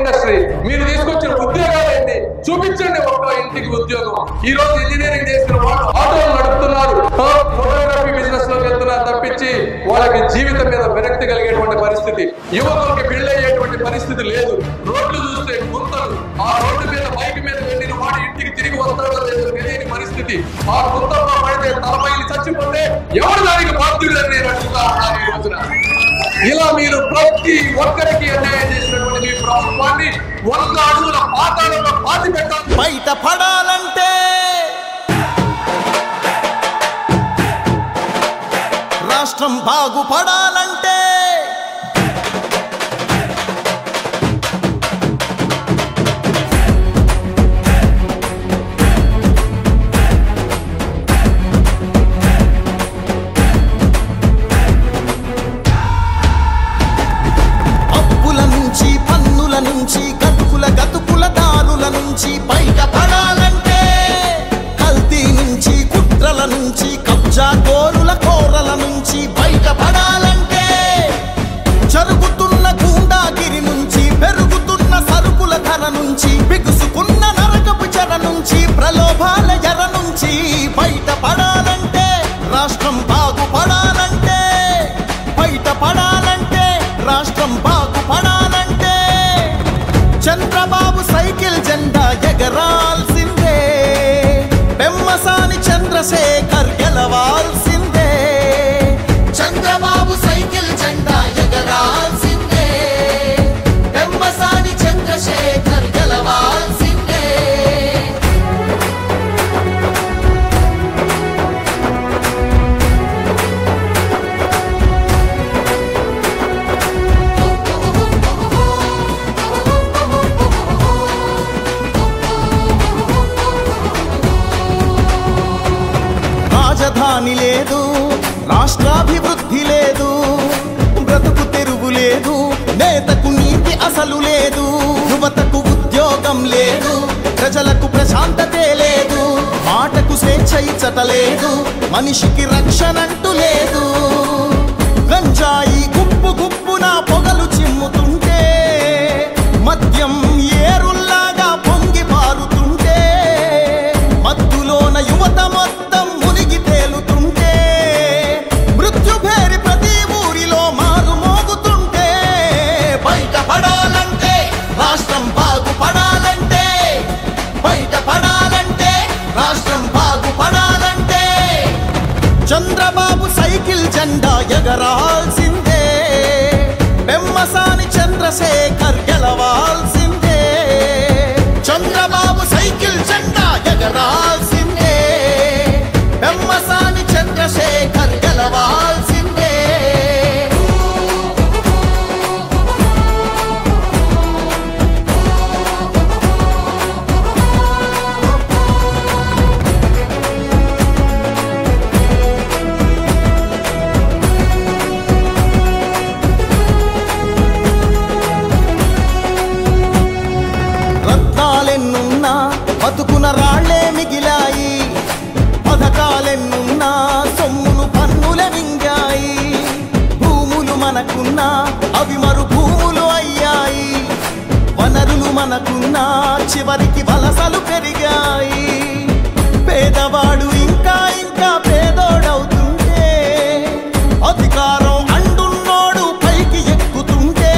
industry మీరు తీసుకొచ్చిన ఉద్యోగాలు ఏంటి చూపించండి ఒక్క ఇంటికి ఉద్యోగం ఈ రోజు ఇంజనీరింగ్ చేసిన వాళ్ళు ఆటోలు నడుపుతున్నారు ఫోటోగ్రఫీ బిజినెస్ లోకి వెళ్తున్నారు తప్పించి వాళ్ళకి జీవితం మీద విరక్తి కలిగేటువంటి పరిస్థితి యువకులకి పెళ్ళయ్యేటువంటి పరిస్థితి లేదు రోడ్లు చూస్తే గుంతలు ఆ రోడ్డు మీద బైక్ మీద వెళ్ళిన వాడు ఇంటికి తిరిగి వస్తాడో లేదో తెలియని పరిస్థితి ఆ గుంతల్లో పడితే తలపైలు చచ్చిపోతే ఎవరు దానికి బాధ్యులని నేను అడుగుతా ఉన్నాను ఈ రోజున ఇలా మీరు ప్రతి ఒక్కరికి అన్యాయం చేసినటువంటి మీ ప్రభుత్వాన్ని వంద అడుగుల పాతాళంలో పాతి పెట్టాలి బయట పడాలంటే రాష్ట్రం బాగుపడాలంటే అప్పుల నుంచి పన్నుల నుంచి గతుకుల గతుకుల దారుల నుంచి బయట పడాలంటే కల్తీ నుంచి కుట్రల నుంచి కబ్జా కోరుల కోరల నుంచి బయట పడాలంటే జరుగుతున్న గూండాగిరి నుంచి పెరుగుతున్న సరుకుల ధర నుంచి బిగుసుకున్న నరకపు చెర నుంచి ప్రలోభాల ఎర నుంచి బయట పడాలంటే రాష్ట్రం బాగుపడాలంటే బయట పడాలంటే రాష్ట్రం బాగుపడాలంటే చంద్రబాబు సైకిల్ జెండా ఎగరాల్సిందే పెమ్మసాని చంద్రశేఖర్ గెలవాల్సిందే చంద్రబాబు సైకిల్ జెండా ఎగరాల్సిందే పెమ్మసాని చంద్రశేఖర్ గెలవాల్సిందే రాజధాని లేదు రాష్ట్రాభివృద్ధి లేదు బ్రతుకు తెరువు లేదు నేతకు నీతి అసలు లేదు యువతకు ఉద్యోగం లేదు ప్రజలకు ప్రశాంతతే లేదు మాటకు స్వేచ్ఛ ఇచ్చట లేదు మనిషికి రక్షణంటూ లేదు గంజాయి గుప్పు గుప్పున పొగలు చిమ్ముతుంటే మద్యం ఏరుల్లాగా పొంగి పారుతుంటే మత్తులోన యువత మొత్తం మునిగి తేలుతుంటే మృత్యుభేరి ప్రతి ఊరిలో మారు మోగుతుంటే బయట పడాలంటే రాష్ట్రం బాగుపడాలంటే బయట పడాలంటే రాష్ట్రం బాగుపడాలంటే చంద్రబాబు సైకిల్ జెండా ఎగరాల్సిందే పెమ్మసాని చంద్రశేఖర్ గెలవాల్సిందే చంద్రబాబు సైకిల్ జెండా ఎగరాల్సిందే పెమ్మసాని చంద్రశేఖర్ గెలవాల్సిందే రత్నాలెన్నున్నా బతుకున రాళ్లే మిగిలాయి పథకాలెన్నున్నా సొమ్మును పన్నుల మింగాయి భూములు మనకున్నా అవి మరు భూములు అయ్యాయి వనరులు మనకున్నా చివరికి వలసలు పెరిగాయి పేదవాడు ఇంకా ఇంకా పేదోడవుతుంటే అధికారం అండున్నోడు పైకి ఎక్కుతుంటే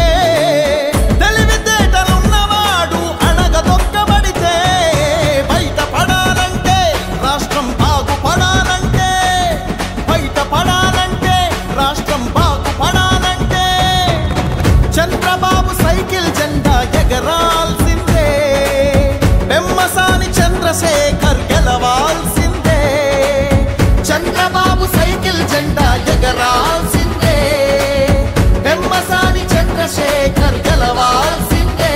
తెలివితేటలున్నవాడు అణగదొక్కబడితే బయట పడాలంటే రాష్ట్రం బాగుపడాలంటే బయట పడాలంటే రాష్ట్రం బాగుపడాలంటే చంద్రబాబు సైకిల్ జెండా ఎగరాల్సిందే పెమ్మసాని చంద్రశేఖర్ గెలవాల్సిందే చంద్రబాబు సైకిల్ జెండా ఎగరాల్సిందే పెమ్మసాని చంద్రశేఖర్ గెలవాల్సిందే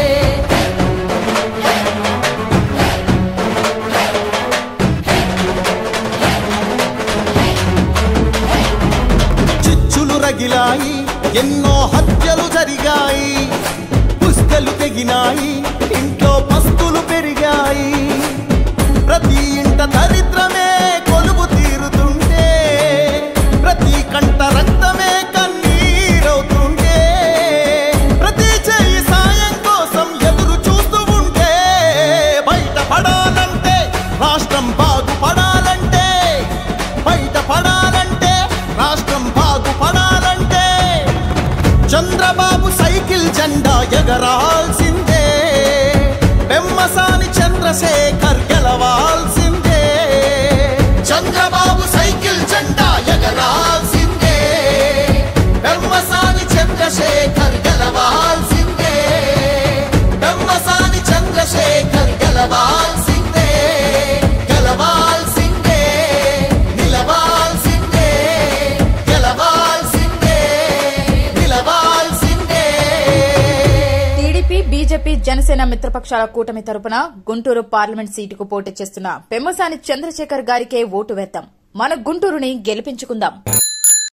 చిచ్చులు రగిలాయి ఎన్నో హత్యలు జరిగాయి పుస్తలు తెగినాయి ఇంట్లో పస్తులు పెరిగాయి ప్రతి ఇంట దరిద్రమే కొలువు తీరుతుంటే ప్రతి కంట రక్తమే కన్నీరవుతుంటే ప్రతి చేయి సాయం కోసం చంద్రబాబు సైకిల్ జెండా ఎగరాల్సిందే పెమ్మసాని చంద్రశేఖర్ గెలవాల్సిందే చంద్రబాబు సైకిల్ జెండా ఎగరాల్సిందే పెమ్మసాని చంద్రశేఖర్ గెలవాల్సిందే పెమ్మసాని చంద్రశేఖర్ గెలవాల్సిందే గెలవాల్సిందే నిలవాల్సిందే గెలవాల్సిందే నిలవాల్సిందే టీడీపీ బీజేపీ జనసేన మిత్రపక్షాల కూటమి తరపున గుంటూరు పార్లమెంట్ సీటుకు పోటీ చేస్తున్న పెమ్మసాని చంద్రశేఖర్ గారికే ఓటు వేద్దాం మన గుంటూరుని గెలిపించుకుందాం